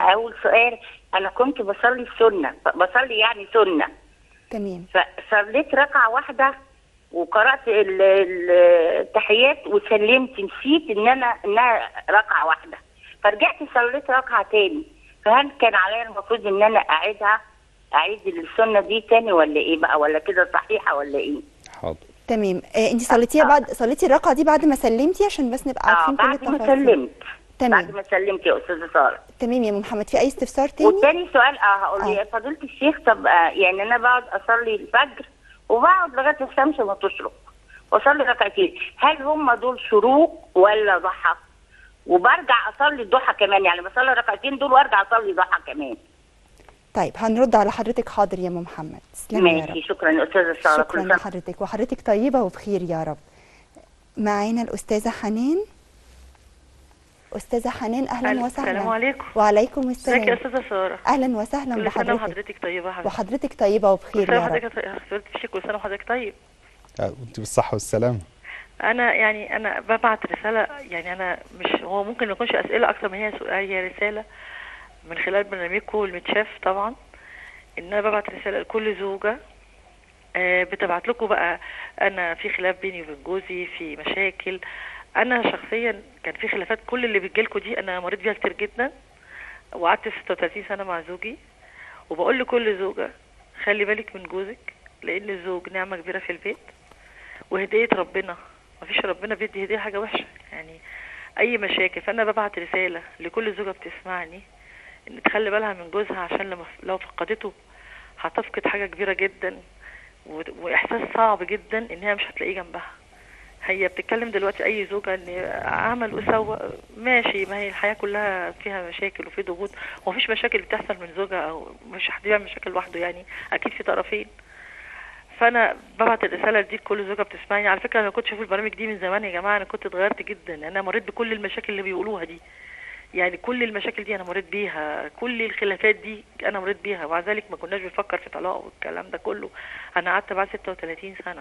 اول سؤال انا كنت بصلي السنه بصلي يعني سنه تمام فصليت ركعه واحده وقرات ال- ال- التحيات وسلمت نسيت ان انا انها ركعه واحده فرجعت صليت ركعه تاني فهل كان عليا المفروض ان انا اعيدها اعيد السنه دي تاني ولا ايه بقى ولا كده صحيحه ولا ايه؟ حاضر تمام آه انت صليتيها آه. بعد صليتي الركعه دي بعد ما سلمتي عشان بس نبقى اه عارفين كل بعد ما التفاصيل سلمت تمام. بعد ما سلمت يا استاذه ساره تمام يا أم محمد في اي استفسار تاني والتاني سؤال اه هقول آه. يا فضيله الشيخ طب آه يعني انا بقعد اصلي الفجر وبقعد لغايه الشمس ما تشرق واصلي ركعتين هل هم دول شروق ولا ضحى؟ وبرجع اصلي الضحى كمان يعني بصلي الركعتين دول وارجع اصلي ضحى كمان طيب هنرد على حضرتك حاضر يا ام محمد تسلمي يا رب ماشي شكرا يا استاذه ساره شكرا كل سنة لحضرتك وحضرتك طيبه وبخير يا رب معانا الاستاذه حنان استاذه حنان اهلا أهلا. وسهلا السلام عليكم. وعليكم ازيك يا السلام استاذه ساره اهلا وسهلا كل سنه بحضرتك وحضرتك طيبه يا حبيبتي وحضرتك طيبه وبخير كل سنه يا رب وحضرتك حضرتك بشيك كل سنه وحضرتك طيب آه، وانت بالصحة والسلامة انا يعني انا ببعت رساله يعني انا مش هو ممكن ما يكونش اسئله اكتر ما هي سؤال هي رساله من خلال برنامجكم المتشاف طبعا ان انا ببعت رساله لكل زوجه آه، بتبعت لكم بقى انا في خلاف بيني وبين جوزي في مشاكل انا شخصيا كان في خلافات كل اللي بتجيلكوا دي انا مريت بيها كتير جدا وقعدت 36 سنه مع زوجي وبقول لكل زوجه خلي بالك من جوزك لان الزوج نعمه كبيره في البيت وهديه ربنا مفيش ربنا بيدي هديه حاجه وحشه يعني اي مشاكل فانا ببعت رساله لكل زوجه بتسمعني ان تخلي بالها من جوزها عشان لما لو فقدته هتفقد حاجه كبيره جدا و- واحساس صعب جدا ان هي مش هتلاقيه جنبها هي بتتكلم دلوقتي اي زوجه ان عمل وسوى ماشي ما هي الحياه كلها فيها مشاكل وفي ضغوط ومفيش مشاكل بتحصل من زوجها او مش حد بيعمل مشاكل لوحده يعني اكيد في طرفين فانا ببعت الرساله دي لكل زوجه بتسمعني على فكره انا كنت شوف البرامج دي من زمان يا جماعه انا كنت اتغيرت جدا انا مريت بكل المشاكل اللي بيقولوها دي يعني كل المشاكل دي انا مريت بيها كل الخلافات دي انا مريت بيها ومع ذلك ما كناش بنفكر في طلاق والكلام ده كله انا قعدت بعد 36 سنه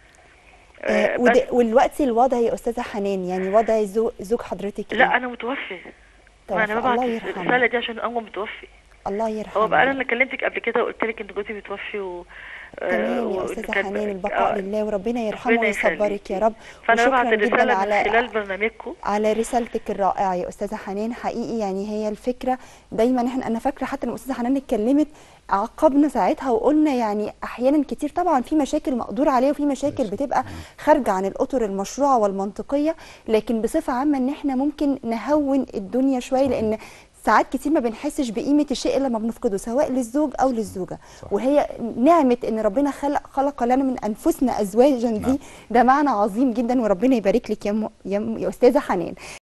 آه آه، ود- بس والوقت الوضع يا استاذه حنان يعني وضع زو- زوج حضرتك إيه؟ لا انا متوفي ما انا توفى. ببعت الله يرحمه. الرساله دي عشان هو متوفي الله يرحمه هو بقى انا اللي كلمتك قبل كده وقلت لك ان جوزي متوفي و آه، تمام يا وإن استاذه كان- حنان البقاء آه، لله وربنا يرحمه ربنا ويصبرك يخليكي. يا رب فانا ببعت وشكرا جدا الرساله من على خلال برنامجكم على رسالتك الرائعه يا استاذه حنان حقيقي يعني هي الفكره دايما احنا انا فاكره حتى لما استاذه حنان اتكلمت عقبنا ساعتها وقلنا يعني احيانا كتير طبعا في مشاكل مقدور عليها وفي مشاكل بتبقى خارجه عن الاطر المشروعه والمنطقيه لكن بصفه عامه ان احنا ممكن نهون الدنيا شويه لان ساعات كتير ما بنحسش بقيمه الشيء الا لما بنفقده سواء للزوج او للزوجه صح. وهي نعمه ان ربنا خلق خلق لنا من انفسنا ازواجا دي نعم. ده معنى عظيم جدا وربنا يبارك لك يا م... يا, م... يا استاذه حنان